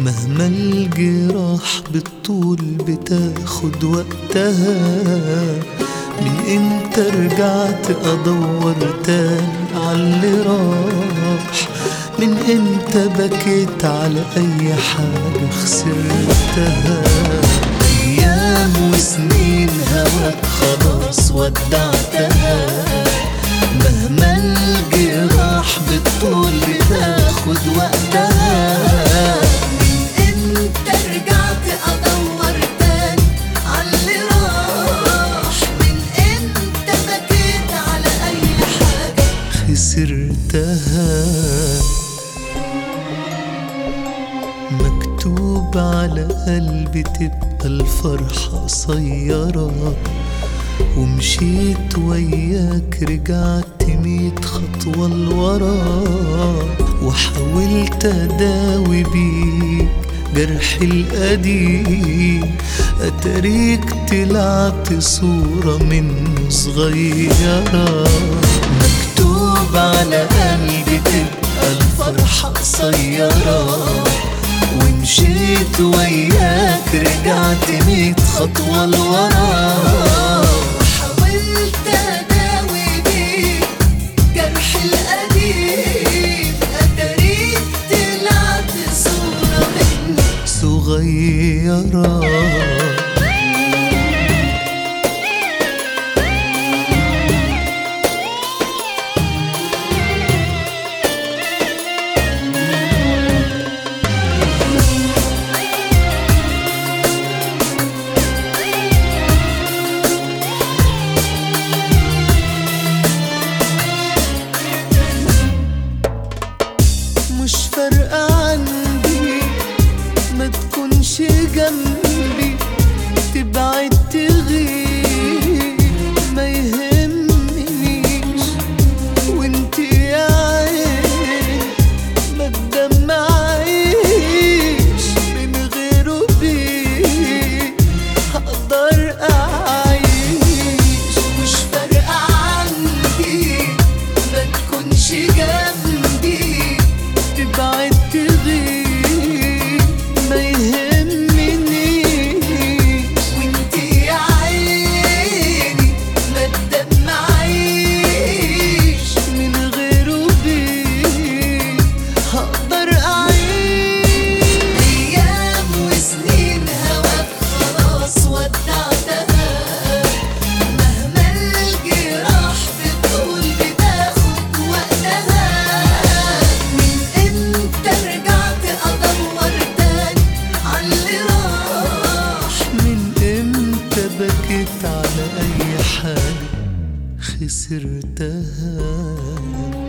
مهما الجراح بالطول بتاخد وقتها من امتى رجعت ادور تاني عاللي راح من امتى بكيت على اي حاجة خسرتها ايام وسنين هواك خلاص ودعتها مهما الجراح بالطول بتاخد وقتها انت رجعت ادور تاني عاللي راح من امتى بكيت على اي حاجه خسرتها مكتوب على قلبي تبقى الفرحة قصيرة ومشيت وياك رجعت ميت خطوة لورا وحاولت أداوي بيك جرحي القديم أتاريك طلعت صورة منه صغيرة مكتوب على قلبي تبقى الفرحة قصيرة ومشيت وياك رجعت ميت خطوة لورا حاولت اداوي بيك جرح القديم اتاريك طلعت صوره مني صغيرة مش فارقة عندي ما تكونش جنبي تبعد تغيب ما يهمنيش وانت يا عين ما تدمعيش من غيره بيك هقدر اعيش مش فارقة عندي ما تكونش جنبي تبعد تغيب ما يهمنيش وانت يا عيني ما تدمعيش من غيره بيك هقدر أعيش ايام وسنين هواك خلاص ودعتها مهما الجراح بتقول بتاخد وقتها من امتى رجعت ادور تاني عاللي راح من امتى بكيت على أي حاجة خسرتها